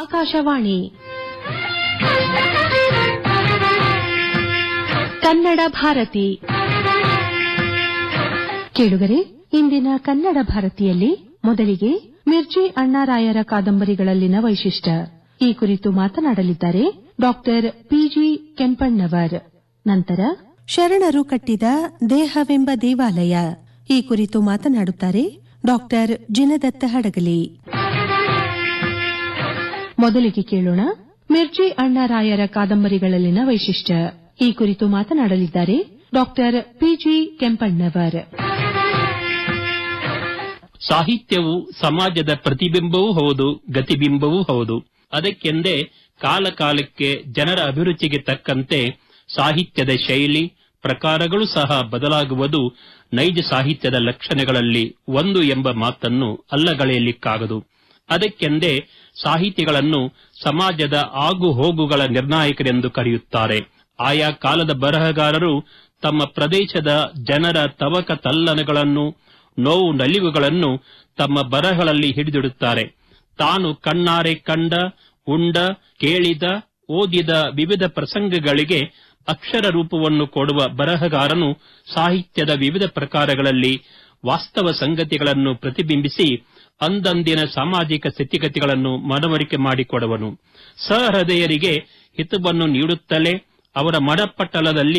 ಆಕಾಶವಾಣಿ ಕನ್ನಡ ಭಾರತಿ ಕೇಳುಗರೆ ಇಂದಿನ ಕನ್ನಡ ಭಾರತಿಯಲ್ಲಿ ಮೊದಲಿಗೆ ಮಿರ್ಚಿ ಅಣ್ಣಾರಾಯರ ಕಾದಂಬರಿಗಳಲ್ಲಿನ ವೈಶಿಷ್ಟ್ಯ ಈ ಕುರಿತು ಮಾತನಾಡಲಿದ್ದಾರೆ ಡಾಕ್ಟರ್ ಪಿಜಿ ಕೆಂಪಣ್ಣವರ್ ನಂತರ ಶರಣರು ಕಟ್ಟಿದ ದೇಹವೆಂಬ ದೇವಾಲಯ ಈ ಕುರಿತು ಮಾತನಾಡುತ್ತಾರೆ ಡಾಕ್ಟರ್ ಜಿನದತ್ತ ಹಡಗಲಿ ಮೊದಲಿಗೆ ಕೇಳೋಣ ಮಿರ್ಚಿ ಅಣ್ಣಾರಾಯರ ಕಾದಂಬರಿಗಳಲ್ಲಿನ ವೈಶಿಷ್ಟ್ಯ ಈ ಕುರಿತು ಮಾತನಾಡಲಿದ್ದಾರೆ ಡಾಕ್ಟರ್ ಪಿಜಿ ಕೆಂಪಣ್ಣವರ್ ಸಾಹಿತ್ಯವು ಸಮಾಜದ ಪ್ರತಿಬಿಂಬವೂ ಹೌದು ಗತಿಬಿಂಬವೂ ಹೌದು ಅದಕ್ಕೆಂದೇ ಕಾಲ ಕಾಲಕ್ಕೆ ಜನರ ಅಭಿರುಚಿಗೆ ತಕ್ಕಂತೆ ಸಾಹಿತ್ಯದ ಶೈಲಿ ಪ್ರಕಾರಗಳು ಸಹ ಬದಲಾಗುವುದು ನೈಜ ಸಾಹಿತ್ಯದ ಲಕ್ಷಣಗಳಲ್ಲಿ ಒಂದು ಎಂಬ ಮಾತನ್ನು ಅಲ್ಲಗಳೆಯಲಿಕ್ಕಾಗದು ಅದಕ್ಕೆಂದೇ ಸಾಹಿತಿಗಳನ್ನು ಸಮಾಜದ ಆಗು ಹೋಗುಗಳ ನಿರ್ಣಾಯಕರೆಂದು ಕರೆಯುತ್ತಾರೆ ಆಯಾ ಕಾಲದ ಬರಹಗಾರರು ತಮ್ಮ ಪ್ರದೇಶದ ಜನರ ತವಕ ತಲ್ಲನಗಳನ್ನು ನೋವು ನಲಿವುಗಳನ್ನು ತಮ್ಮ ಬರಹಗಳಲ್ಲಿ ಹಿಡಿದಿಡುತ್ತಾರೆ ತಾನು ಕಣ್ಣಾರೆ ಕಂಡ ಉಂಡ ಕೇಳಿದ ಓದಿದ ವಿವಿಧ ಪ್ರಸಂಗಗಳಿಗೆ ಅಕ್ಷರ ರೂಪವನ್ನು ಕೊಡುವ ಬರಹಗಾರನು ಸಾಹಿತ್ಯದ ವಿವಿಧ ಪ್ರಕಾರಗಳಲ್ಲಿ ವಾಸ್ತವ ಸಂಗತಿಗಳನ್ನು ಪ್ರತಿಬಿಂಬಿಸಿ ಅಂದಂದಿನ ಸಾಮಾಜಿಕ ಸ್ಥಿತಿಗತಿಗಳನ್ನು ಮನವರಿಕೆ ಮಾಡಿಕೊಡುವನು ಸಹೃದಯರಿಗೆ ಹಿತವನ್ನು ನೀಡುತ್ತಲೇ ಅವರ ಮನಪಟ್ಟಲದಲ್ಲಿ